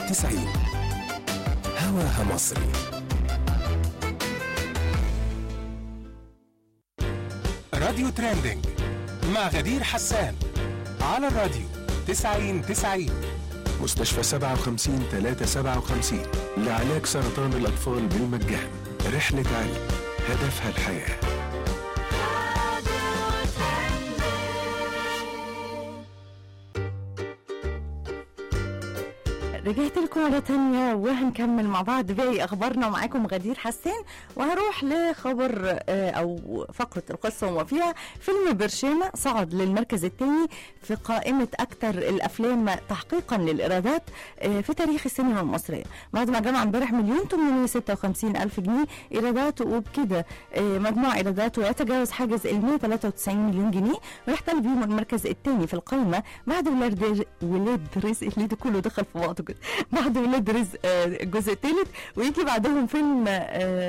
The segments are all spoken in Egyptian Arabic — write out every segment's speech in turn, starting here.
90 هواها مصري راديو تريندينج مع غدير حسان على الراديو 90 90 مستشفى 57 357 لعلاج سرطان الأطفال بالمجان رحلة علم هدفها الحياه رجعت لكم مرة تانية وهنكمل مع بعض باقي أخبارنا ومعاكم غدير حسان وهروح لخبر آه، أو فقرة القصة وما فيها فيلم برشيمة صعد للمركز الثاني في قائمة أكثر الأفلام تحقيقا للإيرادات آه، في تاريخ السينما المصرية بعد ما جمع امبارح مليون 856 ألف جنيه إيرادات وبكده آه، مجموع إيراداته يتجاوز حاجز ال 193 مليون جنيه ويحتل بيهم المركز الثاني في القائمة بعد ولاد ولاد رزق اللي ده كله دخل في بعضه كده بعد ولاد رزق آه، الجزء الثالث ويجي بعدهم فيلم آه،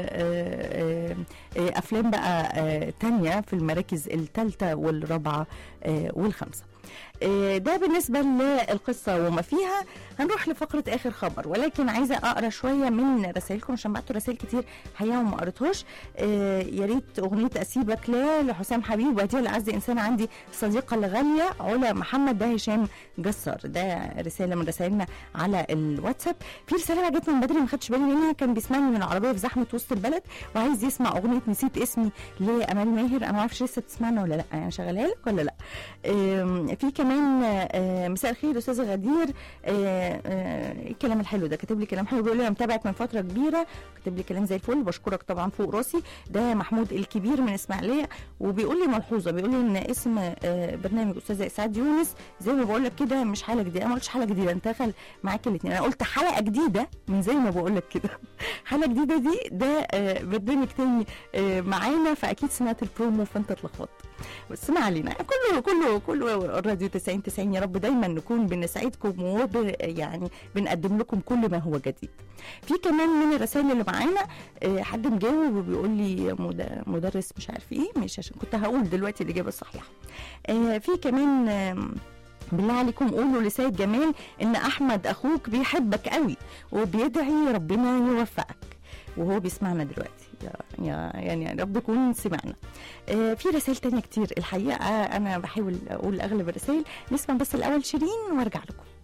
آه، آه، افلام بقى آه، تانية في المراكز الثالثه والرابعه آه، والخامسه آه، ده بالنسبة للقصة وما فيها هنروح لفقرة آخر خبر ولكن عايزة أقرأ شوية من رسائلكم عشان بعتوا رسائل كتير حقيقة وما قريتهاش آه، يا ريت أغنية أسيبك لا لحسام حبيب وهديها لأعز إنسان عندي الصديقة الغالية علا محمد ده هشام جسار ده رسالة من رسائلنا على الواتساب في رسالة جت من بدري ما خدتش بالي منها كان بيسمعني من العربية في زحمة وسط البلد وعايز يسمع أغنية نسيت اسمي لأمال ماهر أنا ما أعرفش لسه بتسمعنا ولا لأ يعني شغالها لك ولا لأ آم، في كمان آه، مساء الخير استاذ غدير آه، آه، ايه الكلام الحلو ده كاتب لي كلام حلو بيقول لي انا متابعك من فتره كبيره كاتب لي كلام زي الفل بشكرك طبعا فوق راسي ده محمود الكبير من اسماعيليه وبيقول لي ملحوظه بيقول لي ان اسم آه، برنامج استاذ اسعاد يونس زي ما بقول لك كده مش حلقه جديده انا ما قلتش حلقه جديده انت دخل معاك الاثنين انا قلت حلقه جديده من زي ما بقول لك كده حلقه جديده دي ده آه، برنامج تاني آه، معانا فاكيد سمعت البرومو فانت اتلخبطت بس ما علينا كله كله كله الراديو 90 90 يا رب دايما نكون بنسعدكم وب يعني بنقدم لكم كل ما هو جديد. في كمان من الرسائل اللي معانا آه، حد مجاوب وبيقول لي مد- مدرس مش عارف ايه مش عشان كنت هقول دلوقتي الاجابه الصحيحه. آه، في كمان آم، بالله عليكم قولوا لسيد جمال ان احمد اخوك بيحبك قوي وبيدعي ربنا يوفقك وهو بيسمعنا دلوقتي يا يا يعني يا رب يكون سمعنا آه، في رسائل تانية كتير الحقيقة أنا بحاول أقول أغلب الرسائل نسمع بس الأول شيرين وأرجع لكم